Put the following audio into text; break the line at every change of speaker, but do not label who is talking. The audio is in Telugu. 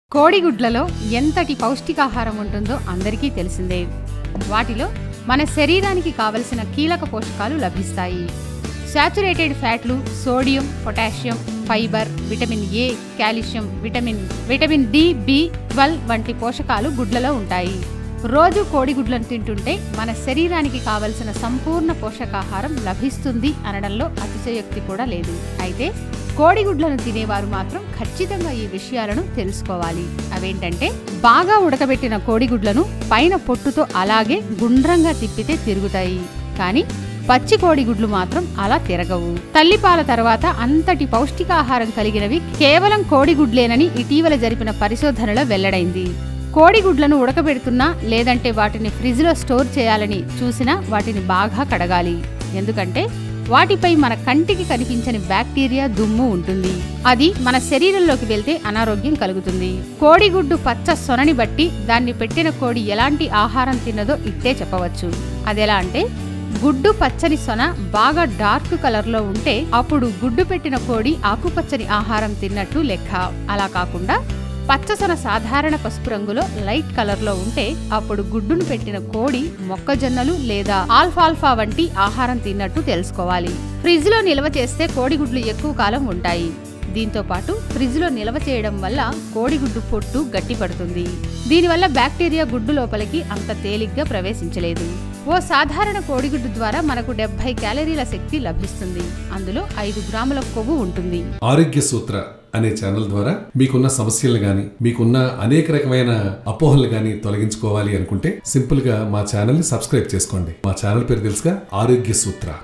కోడిగుడ్లలో ఎంతటి పౌష్టికాహారం ఉంటుందో అందరికీ తెలిసిందే వాటిలో మన శరీరానికి కావలసిన కీలక పోషకాలు లభిస్తాయి శాచురేటెడ్ ఫ్యాట్లు sodium potassium fibre vitamin A calcium vitamin vitamin D B twelve వంటి పోషకాలు గుడ్లలో ఉంటాయి రోజు కోడిగుడ్లను తింటుంటే మన శరీరానికి కావలసిన సంపూర్ణ పోషకాహారం లభిస్తుంది అనడంలో అతిశయోక్తి కూడా లేదు అయితే కోడిగుడ్లను తినేవారు మాత్రం ఖచ్చితంగా ఈ విషయాలను తెలుసుకోవాలి అవేంటంటే బాగా ఉడకబెట్టిన కోడిగుడ్లను పైన పొట్టుతో అలాగే గుండ్రంగా తిప్పితే తిరుగుతాయి కానీ పచ్చి కోడిగుడ్లు మాత్రం అలా తిరగవు తల్లిపాల తర్వాత అంతటి పౌష్టికాహారం కలిగినవి కేవలం కోడిగుడ్లేనని ఇటీవల జరిపిన పరిశోధనలో వెల్లడైంది కోడిగుడ్లను ఉడకబెడుతున్నా లేదంటే వాటిని ఫ్రిడ్జ్లో స్టోర్ చేయాలని చూసినా వాటిని బాగా కడగాలి ఎందుకంటే వాటిపై మన కంటికి కనిపించని బ్యాక్టీరియా దుమ్ము ఉంటుంది అది మన శరీరంలోకి వెళ్తే అనారోగ్యం కలుగుతుంది కోడిగుడ్డు పచ్చ సొనని బట్టి దాన్ని పెట్టిన కోడి ఎలాంటి ఆహారం తిన్నదో ఇట్టే చెప్పవచ్చు అదెలా అంటే గుడ్డు పచ్చని సొన బాగా డార్క్ కలర్లో ఉంటే అప్పుడు గుడ్డు పెట్టిన కోడి ఆకుపచ్చని ఆహారం తిన్నట్టు లెక్క అలా కాకుండా పచ్చసొన సాధారణ పసుపు రంగులో లైట్ కలర్ లో ఉంటే అప్పుడు గుడ్డును పెట్టిన కోడి మొక్కజొన్నలు లేదా ఆల్ఫాల్ఫా వంటి ఆహారం తిన్నట్టు తెలుసుకోవాలి ఫ్రిడ్జ్ లో నిల్వ చేస్తే కోడిగుడ్లు ఎక్కువ కాలం ఉంటాయి దీంతో పాటు ఫ్రిడ్జ్ లో నిల్వ చేయడం వల్ల కోడిగుడ్డు పొట్టు గట్టిపడుతుంది దీనివల్ల బ్యాక్టీరియా గుడ్డు లోపలికి అంత తేలిగ్గా ప్రవేశించలేదు ఓ సాధారణ కోడిగుడ్డు ద్వారా మనకు డెబ్బై క్యాలరీల శక్తి లభిస్తుంది అందులో ఐదు గ్రాముల కొవ్వు ఉంటుంది
ఆరోగ్య సూత్ర అనే ఛానల్ ద్వారా మీకున్న సమస్యలు గాని మీకున్న అనేక రకమైన అపోహలు గాని తొలగించుకోవాలి అనుకుంటే సింపుల్ గా మా ఛానల్ ని సబ్స్క్రైబ్ చేసుకోండి మా ఛానల్ పేరు తెలుసుగా ఆరోగ్య సూత్ర